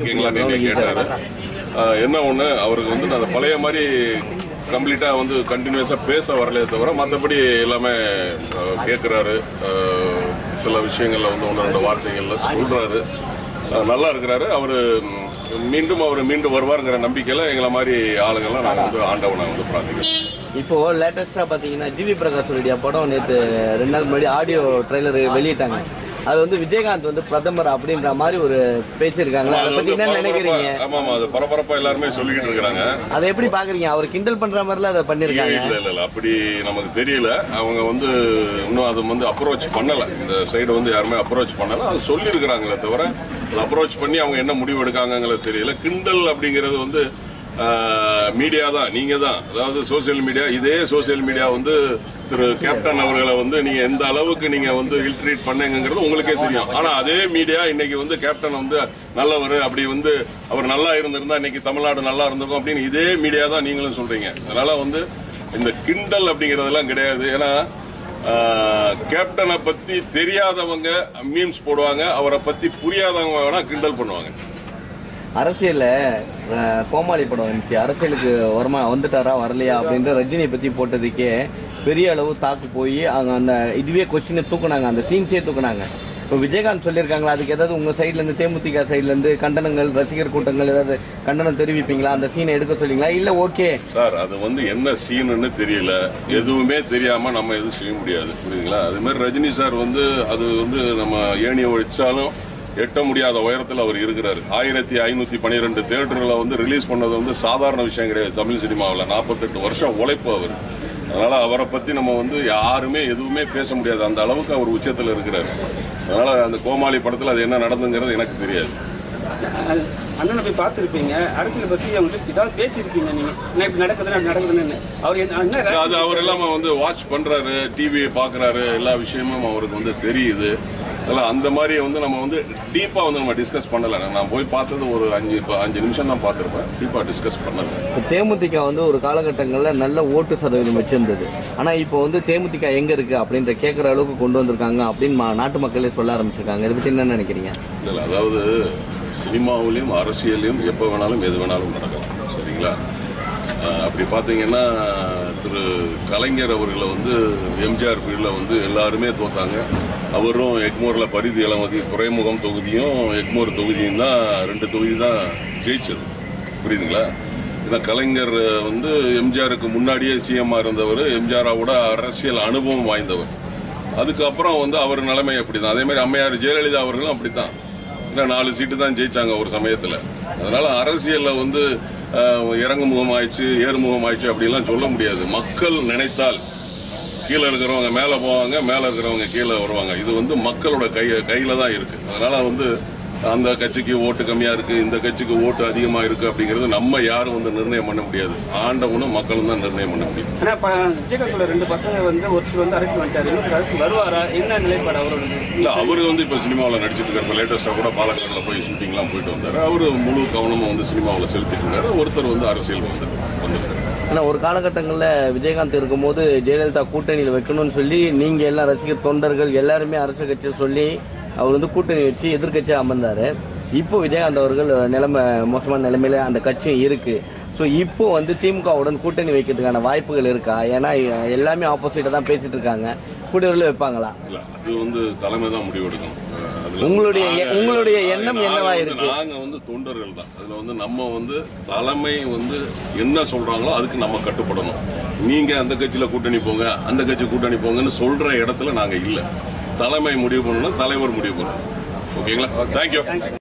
இருக்கீங்களான்னு என்னை கேட்டாரு ஆஹ் என்ன ஒன்று அவருக்கு வந்து அந்த பழைய மாதிரி கம்ப்ளீட்டாக வந்து கண்டினியூஸாக பேச வரலையே தவிர மற்றபடி எல்லாமே கேட்குறாரு சில விஷயங்களில் வந்து ஒன்று ரெண்டு வார்த்தைகள்ல சொல்கிறாரு நல்லா இருக்கிறாரு அவர் மீண்டும் அவர் மீண்டும் வருவாருங்கிற நம்பிக்கையில் எங்களை மாதிரி ஆளுங்கள்லாம் நாங்கள் வந்து ஆண்டவனை வந்து பிரார்த்திக்கிறோம் இப்போ லேட்டஸ்டா பாத்தீங்கன்னா ஜிவி பிரகாஷ் ரெட்டியா படம் நேத்து ரெண்டு நாள் முன்னாடி ஆடியோ ட்ரைலர் வெளியிட்டாங்க அது வந்து விஜயகாந்த் வந்து பிரதமர் அப்படின்ற மாதிரி ஒரு பேசியிருக்காங்களா அதை அது பத்தி வந்து என்ன நினைக்கிறீங்க பரபரப்பா- ஆமா ஆமா அது பரபரப்பா எல்லாருமே சொல்லிக்கிட்டு இருக்கிறாங்க அதை எப்படி பாக்குறீங்க அவர் கிண்டல் பண்ற மாதிரிலாம் அதை பண்ணிருக்காங்க இல்ல இல்ல இல்ல அப்படி நமக்கு தெரியல அவங்க வந்து இன்னும் அதை வந்து அப்ரோச் பண்ணல இந்த சைடு வந்து யாருமே அப்ரோச் பண்ணல அது சொல்லியிருக்கிறாங்களே தவிர அதை அப்ரோச் பண்ணி அவங்க என்ன முடிவு எடுக்காங்கங்கிறது தெரியல கிண்டல் அப்படிங்கிறது வந்து மீடியா தான் நீங்க தான் அதாவது சோசியல் மீடியா இதே சோசியல் மீடியா வந்து திரு கேப்டன் அவர்களை வந்து நீங்க எந்த அளவுக்கு நீங்க வந்து இல்ட்ரீட் பண்ணீங்கிறது உங்களுக்கே தெரியும் ஆனா அதே மீடியா இன்னைக்கு வந்து கேப்டன் வந்து நல்லவர் அப்படி வந்து அவர் நல்லா இருந்திருந்தா இன்னைக்கு தமிழ்நாடு நல்லா இருந்திருக்கும் அப்படின்னு இதே மீடியா தான் நீங்களும் சொல்றீங்க அதனால வந்து இந்த கிண்டல் அப்படிங்கறதெல்லாம் கிடையாது ஏன்னா ஆஹ், கேப்டனை பத்தி தெரியாதவங்க மீம்ஸ் போடுவாங்க அவரை பத்தி புரியாதவங்க வேணா கிண்டல் பண்ணுவாங்க அரசியல்ல அஹ், கோமாளி படம் வந்துச்சு அரசியலுக்கு வருமா வந்துட்டாரா வரலையா அப்படின்ற ரஜினியை பத்தி போட்டதுக்கே பெரிய அளவு தாக்கு போய் அவங்க அந்த இதுவே கொஸ்டினை தூக்குனாங்க அந்த சீன்ஸே தூக்குனாங்க இப்போ விஜயகாந்த் சொல்லியிருக்காங்களா அதுக்கு ஏதாவது உங்க சைட்ல இருந்து தேமுதிக சைட்ல இருந்து கண்டனங்கள் ரசிகர் கூட்டங்கள் ஏதாவது கண்டனம் தெரிவிப்பீங்களா அந்த சீனை எடுக்க சொல்றீங்களா இல்ல ஓகே சார் அது வந்து என்ன சீனுன்னு தெரியல எதுவுமே தெரியாம நம்ம எதுவும் செய்ய முடியாது புரியுதுங்களா அது மாதிரி ரஜினி சார் வந்து அது வந்து நம்ம ஏணியை ஒழிச்சாலும் எட்ட முடியாத உயரத்தில் அவர் இருக்கிறாரு ஆயிரத்தி ஐநூத்தி பன்னிரெண்டு தேட்டர்ல வந்து ரிலீஸ் பண்ணது வந்து சாதாரண விஷயம் கிடையாது தமிழ் சினிமாவில் நாற்பத்தெட்டு வருஷம் உழைப்பு அவர் அதனால அவரை பத்தி நம்ம வந்து யாருமே எதுவுமே பேச முடியாது அந்த அளவுக்கு அவர் உச்சத்தில் இருக்கிறார் அதனால அந்த கோமாளி படத்தில் அது என்ன நடந்துங்கிறது எனக்கு தெரியாது அஹ் அண்ணனை போய் பார்த்துருப்பீங்க அரசியலை பற்றி அவங்களுக்கு ஏதாவது பேசியிருப்பீங்க நீங்க என்ன இப்படி நடக்குதுன்னு அப்படி நடக்குதுன்னு அவர் என்ன என்ன அது அவர் எல்லாமே வந்து வாட்ச் பண்றாரு டிவி பாக்குறாரு எல்லா விஷயமும் அவருக்கு வந்து தெரியுது அதெல்லாம் அந்த மாதிரி வந்து நம்ம வந்து டீப்பா வந்து நம்ம டிஸ்கஸ் பண்ணல நான் போய் பார்த்தது ஒரு அஞ்சு இப்ப அஞ்சு நிமிஷம் தான் பார்த்திருப்பேன் டீப்பா டிஸ்கஸ் பண்ணல இப்போ தேமுதிக வந்து ஒரு காலகட்டங்களில் நல்ல ஓட்டு சதவீதம் வச்சிருந்தது ஆனால் இப்போ வந்து தேமுதிக எங்க இருக்கு அப்படின்ற கேட்குற அளவுக்கு கொண்டு வந்திருக்காங்க அப்படின்னு மா- நாட்டு மக்களே சொல்ல ஆரம்பிச்சிருக்காங்க இதை பத்தி என்ன நினைக்கிறீங்க இல்ல இல்ல, அதாவது சினிமாவிலையும் அரசியலையும் எப்போ வேணாலும் எது வேணாலும் நடக்கலாம் சரிங்களா அஹ் அப்படி பார்த்தீங்கன்னா திரு கலைஞர் அவர்களை வந்து எம்ஜிஆர் பீரியடில் வந்து எல்லாருமே தோத்தாங்க அவரும் எக்மோரில் பரிதி இளமதி துறைமுகம் தொகுதியும் எக்மோர் தொகுதியும் தான் ரெண்டு தொகுதி தான் ஜெயிச்சது புரியுதுங்களா ஏன்னா கலைஞர் வந்து எம்ஜிஆருக்கு முன்னாடியே சிஎம்மாக இருந்தவர் எம்ஜிஆரோட அரசியல் அனுபவம் வாய்ந்தவர் அதுக்கப்புறம் வந்து அவர் நிலைமை அப்படிதான் அதே மாதிரி அம்மையார் ஜெயலலிதா அவர்களும் அப்படித்தான் ஏன்னா நாலு சீட்டு தான் ஜெயிச்சாங்க ஒரு சமயத்தில் அதனால அரசியலில் வந்து அஹ், இறங்கு முகம் ஆயிடுச்சு ஏறுமுகம் ஆயிடுச்சு அப்படிலாம் சொல்ல முடியாது மக்கள் நினைத்தால் கீழே இருக்கிறவங்க மேலே போவாங்க மேலே இருக்கிறவங்க கீழே வருவாங்க இது வந்து மக்களோட கை கையில தான் இருக்கு அதனால வந்து அந்த கட்சிக்கு ஓட்டு கம்மியா இருக்கு இந்த கட்சிக்கு ஓட்டு அதிகமா இருக்கு அப்படிங்கிறது நம்ம யாரும் வந்து நிர்ணயம் பண்ண முடியாது ஆண்டவனும் மக்களும் தான் நிர்ணயம் பண்ண முடியும் ஆனா ப- விஜயகாந்தோட ரெண்டு பசங்க வந்து ஒருத்தர் வந்து அரசியல் வந்துட்டாரு இன்னொருத்தர் அரசியல் வருவாரா என்ன நிலைப்பாடு அவரோட இல்ல அவரு வந்து இப்ப சினிமாவில் நடிச்சிட்டு இருக்காரு லேட்டஸ்டா கூட பாலக்காடுல போய் ஷூட்டிங்லாம் போயிட்டு வந்தாரு அவரு முழு கவனமும் வந்து சினிமாவில் செலுத்திட்டு இருக்காரு ஒருத்தர் வந்து அரசியல் வந்து வந்திருக்காரு ஏன்னா ஒரு காலகட்டங்களில் விஜயகாந்த் இருக்கும்போது ஜெயலலிதா கூட்டணியில் வைக்கணும்னு சொல்லி நீங்கள் எல்லாம் ரசிகர் தொண்டர்கள் எல்லாருமே அரசு கட்சியை சொல்லி அவர் வந்து கூட்டணி வச்சு எதிர்கட்சியாக அமர்ந்தார் இப்போ விஜயகாந்த் அவர்கள் நிலைமை மோசமான நிலைமையில அந்த கட்சியும் இருக்கு ஸோ இப்போ வந்து திமுகவுடன் கூட்டணி வைக்கிறதுக்கான வாய்ப்புகள் இருக்கா ஏன்னா எல்லாமே ஆப்போசிட்டாக தான் பேசிட்டு இருக்காங்க கூட்டணியில் வைப்பாங்களா இல்ல அது வந்து தலைமை தான் முடிவெடுக்கணும் அஹ் அதுல உங்களுடைய நாங்க- எ- உங்களுடைய நாங்க எண்ணம் வந்து- என்னவா இருக்கு? நாங்க வந்து தொண்டர்கள் தான் அதுல வந்து நம்ம வந்து தலைமை வந்து என்ன சொல்றாங்களோ அதுக்கு நம்ம கட்டுப்படணும் நீங்க அந்த கட்சியில கூட்டணி போங்க அந்த கட்சி கூட்டணி போங்கன்னு சொல்ற இடத்துல நாங்க இல்ல தலைமை முடிவு பண்ணணும் தலைவர் முடிவு பண்ணணும் ஓகேங்களா தேங்க்யூ